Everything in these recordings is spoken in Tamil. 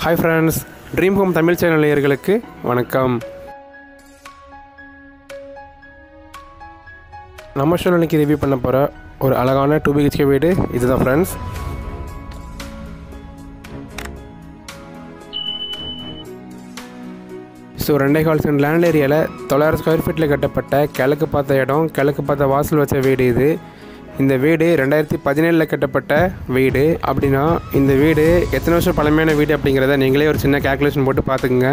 hi friends dream home Tamil channel நேயர்களுக்கு வணக்கம் நம்ம ஷோவில் இன்னைக்கு ரிவ்யூ பண்ண போகிற ஒரு அழகான டூ பிஹெச்கே வீடு இதுதான் ஃப்ரெண்ட்ஸ் ஸோ ரெண்டே கால் சென்ட் லேண்ட் ஏரியாவில் தொள்ளாயிரம் ஸ்கொயர் ஃபீட்டில் கட்டப்பட்ட கிழக்கு பார்த்த இடம் கிழக்கு பார்த்த வாசல் வச்ச வீடு இது இந்த வீடு ரெண்டாயிரத்தி பதினேழில் கட்டப்பட்ட வீடு அப்படின்னா இந்த வீடு எத்தனை வருஷம் பழமையான வீடு அப்படிங்கிறத நீங்களே ஒரு சின்ன கேல்குலேஷன் போட்டு பார்த்துக்குங்க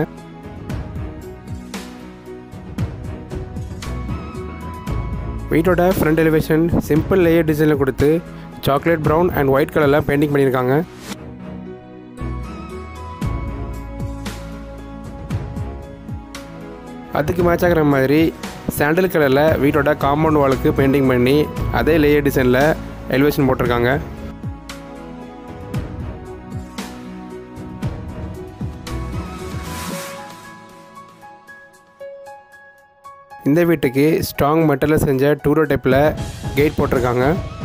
வீட்டோட ஃப்ரண்ட் எலிவேஷன் சிம்பிள் லேயர் டிசைனில் கொடுத்து சாக்லேட் ப்ரௌன் அண்ட் ஒயிட் கலரில் பெயிண்டிங் பண்ணியிருக்காங்க அதுக்கு மேட்ச் ஆகிற மாதிரி சாண்டல் கலரில் வீட்டோட காம்பவுண்ட் வாலுக்கு பெயிண்டிங் பண்ணி அதே லேயர் டிசைனில் எலிவேஷன் போட்டிருக்காங்க இந்த வீட்டுக்கு ஸ்ட்ராங் மெட்டலில் செஞ்ச டூரோ டைப்பில் கேட் போட்டிருக்காங்க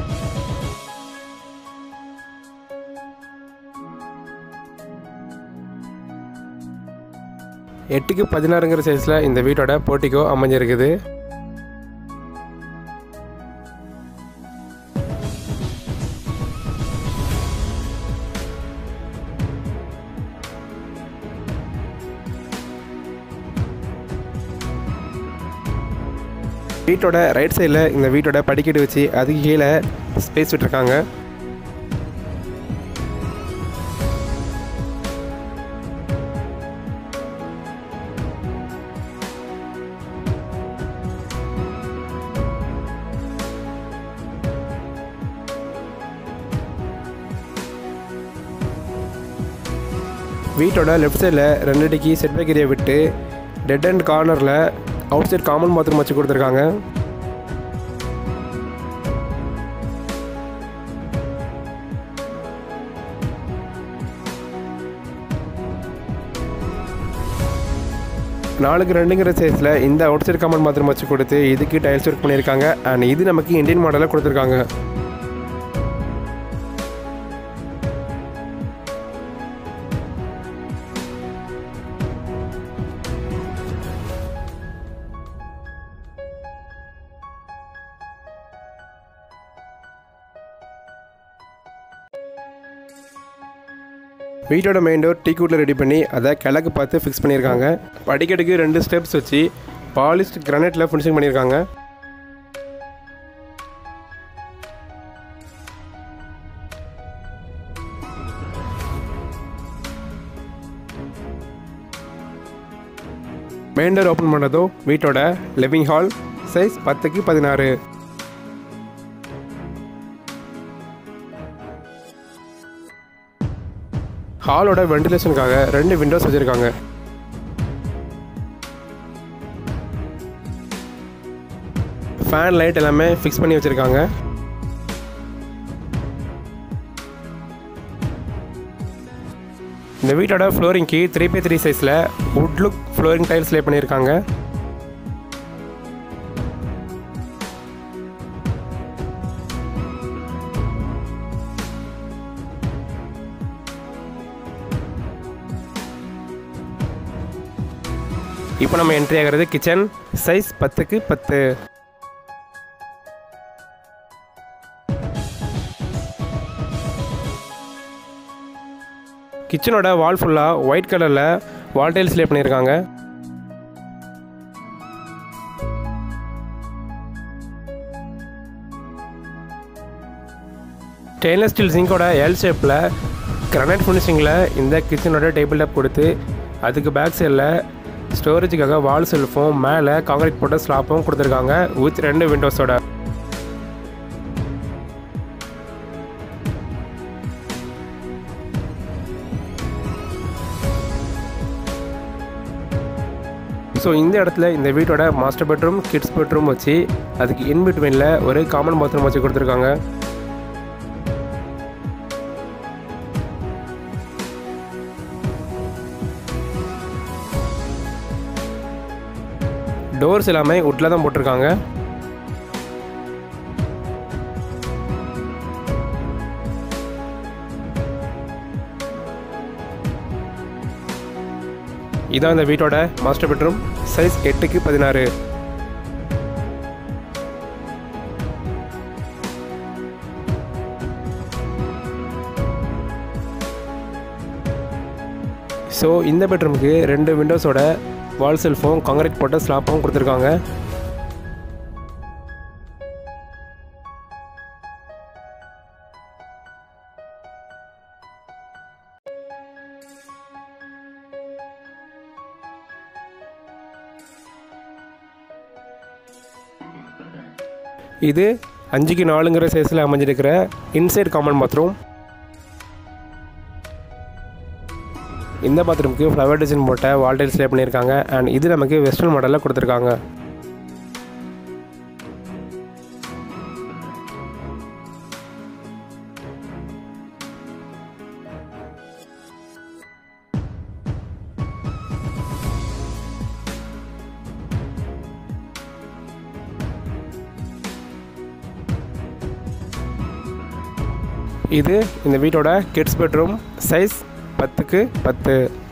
எட்டுக்கு பதினாறுங்கிற சைஸில் இந்த வீட்டோட போர்ட்டிகோ அமைஞ்சிருக்குது வீட்டோட ரைட் சைடில் இந்த வீட்டோட படிக்கட்டு வச்சு அதுக்கு கீழே ஸ்பேஸ் விட்டுருக்காங்க வீட்டோட லெஃப்ட் சைடில் ரெண்டு அடிக்கு செட்பேக் ஏரியா விட்டு டெட் அண்ட் கார்னரில் அவுட் சைட் காமன் பாத்ரூம் வச்சு கொடுத்துருக்காங்க நாலுக்கு ரெண்டுங்கிற சைஸில் இந்த அவுட் சைட் காமன் பாத்ரூம் வச்சு கொடுத்து இதுக்கு டைல்ஸ் ஒர்க் பண்ணியிருக்காங்க அண்ட் இது நமக்கு இந்தியன் மாடலில் கொடுத்துருக்காங்க வீட்டோட மெயின் டோர் டீ கூட்டில் ரெடி பண்ணி அதை கிழக்கு பார்த்து ஃபிக்ஸ் பண்ணியிருக்காங்க படிக்கட்டுக்கு ரெண்டு ஸ்டெப்ஸ் வச்சு பாலிஸ்ட் கிரானைட்டில் ஃபினிஷிங் பண்ணியிருக்காங்க மெயின் டோர் ஓப்பன் பண்ணதும் வீட்டோட லிவிங் ஹால் சைஸ் பத்துக்கு பதினாறு ஹாலோட வென்டிலேஷனுக்காக ரெண்டு விண்டோஸ் வச்சுருக்காங்க ஃபேன் லைட் எல்லாமே ஃபிக்ஸ் பண்ணி வச்சுருக்காங்க இந்த வீட்டோட ஃப்ளோரிங்க்கு த்ரீ பை த்ரீ சைஸில் wood look flooring tiles lay பண்ணியிருக்காங்க இப்போ நம்ம என்ட்ரி ஆகிறது கிச்சன் சைஸ் பத்துக்கு பத்து கிச்சனோட வால் ஃபுல்லாக ஒயிட் கலரில் வால் டைல்ஸ் லே பண்ணியிருக்காங்க ஸ்டெயின்லெஸ் ஸ்டீல் சிங்கோட எல் ஷேப்பில் கிரானைட் ஃபினிஷிங்கில் இந்த கிச்சனோட டேபிள் டாப் கொடுத்து அதுக்கு பேக் சைடில் ஸ்டோரேஜுக்காக வால் செல்ஃபும் மேலே காங்கிரீட் போட்ட ஸ்லாப்பும் கொடுத்துருக்காங்க வித் ரெண்டு விண்டோஸோட ஸோ இந்த இடத்துல இந்த வீட்டோட மாஸ்டர் பெட்ரூம் கிட்ஸ் பெட்ரூம் வச்சு அதுக்கு இன் பிட்வீனில் ஒரு காமன் பாத்ரூம் வச்சு கொடுத்துருக்காங்க டோர்ஸ் எல்லாமே உட்டில் தான் போட்டிருக்காங்க இதான் இந்த வீட்டோட மாஸ்டர் பெட்ரூம் சைஸ் எட்டுக்கு பதினாறு ஸோ இந்த பெட்ரூமுக்கு ரெண்டு விண்டோஸோட வால் செல்ஃபும் காங்கிரீட் போட்ட ஸ்லாப்பும் கொடுத்துருக்காங்க இது அஞ்சுக்கு நாலுங்கிற சைஸில் அமைஞ்சிருக்கிற இன்சைட் காமன் பாத்ரூம் இந்த பாத்ரூமுக்கு ஃப்ளவர் டிசைன் போட்ட வால் டைல்ஸ் லே பண்ணியிருக்காங்க அண்ட் இது நமக்கு வெஸ்டர்ன் மாடலில் கொடுத்துருக்காங்க இது இந்த வீட்டோட கிட்ஸ் பெட்ரூம் சைஸ் பத்துக்கு பத்து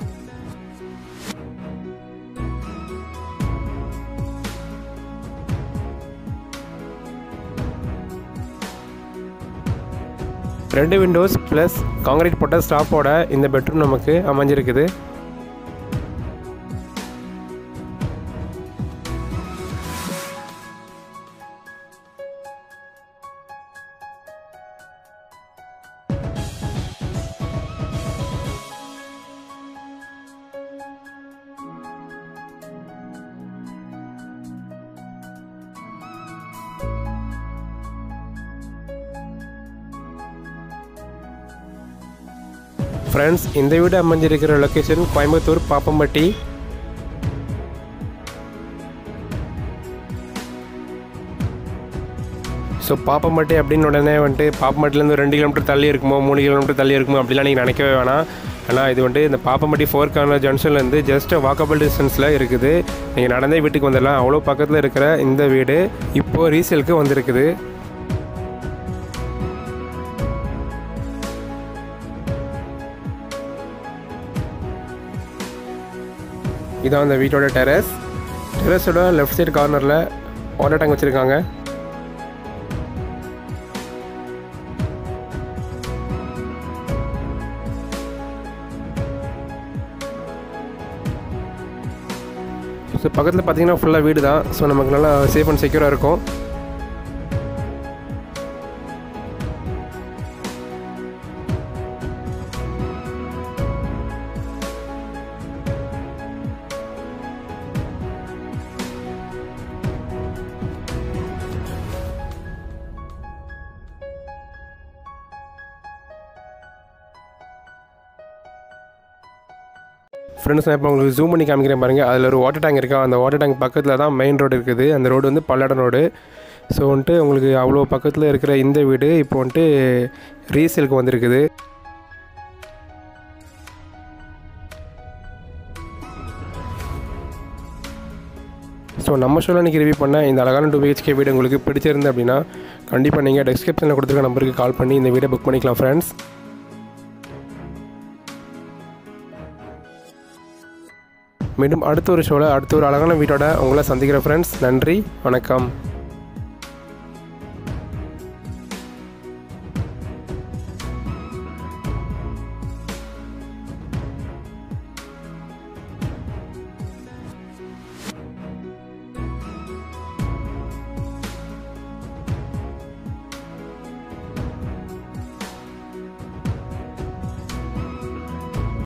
ரெண்டு விண்டோஸ் ப்ளஸ் காங்கிரீட் போட்ட ஸ்டாப்போட இந்த பெட்ரூம் நமக்கு அமைஞ்சிருக்குது ஃப்ரெண்ட்ஸ் இந்த வீடு அமைஞ்சிருக்கிற லொக்கேஷன் கோயம்புத்தூர் பாப்பம்பட்டி ஸோ பாப்பம்பட்டி அப்படின்னு உடனே வந்துட்டு பாப்பம்பட்டிலேருந்து ரெண்டு கிலோமீட்டர் தள்ளி இருக்குமோ மூணு கிலோமீட்டர் தள்ளி இருக்குமோ அப்படிலாம் நீங்கள் நினைக்கவே வேணாம் ஆனால் இது வந்துட்டு இந்த பாப்பம்பட்டி ஃபோர் கார்னர் ஜங்ஷன்லேருந்து ஜஸ்ட் வாக்கபிள் டிஸ்டன்ஸில் இருக்குது நீங்கள் நடந்தே வீட்டுக்கு வந்துடலாம் அவ்வளோ பக்கத்தில் இருக்கிற இந்த வீடு இப்போது ரீசேலுக்கு வந்திருக்குது இதான் அந்த வீட்டோட டெரஸ் டெரஸோட லெஃப்ட் சைடு கார்னரில் வாட்டர் டேங்க் வச்சுருக்காங்க ஸோ பக்கத்தில் பார்த்தீங்கன்னா ஃபுல்லாக வீடு தான் ஸோ நமக்கு நல்லா சேஃப் அண்ட் செக்யூராக இருக்கும் ஃப்ரெண்ட்ஸ் நான் இப்போ உங்களுக்கு ஜூம் பண்ணி காமிக்கிறேன் பாருங்கள் அதில் ஒரு வாட்டர் டேங்க் இருக்கா அந்த வாட்டர் டேங்க் பக்கத்தில் தான் மெயின் ரோடு இருக்குது அந்த ரோடு வந்து பல்லடம் ரோடு ஸோ வந்துட்டு உங்களுக்கு அவ்வளோ பக்கத்தில் இருக்கிற இந்த வீடு இப்போ வந்துட்டு ரீசேலுக்கு வந்திருக்குது ஸோ நம்ம ஷோவில் இன்றைக்கி ரிவ்யூ பண்ண இந்த அழகான டூ பிஹெச்கே வீடு உங்களுக்கு பிடிச்சிருந்து அப்படின்னா கண்டிப்பாக நீங்கள் டிஸ்கிரிப்ஷனில் கொடுத்துருக்க நம்பருக்கு கால் பண்ணி இந்த வீடை புக் பண்ணிக்கலாம் ஃப்ரெண்ட்ஸ் மீண்டும் அடுத்த ஒரு ஷோவில் அடுத்த ஒரு அழகான வீட்டோட உங்களை சந்திக்கிற ஃப்ரெண்ட்ஸ் நன்றி வணக்கம்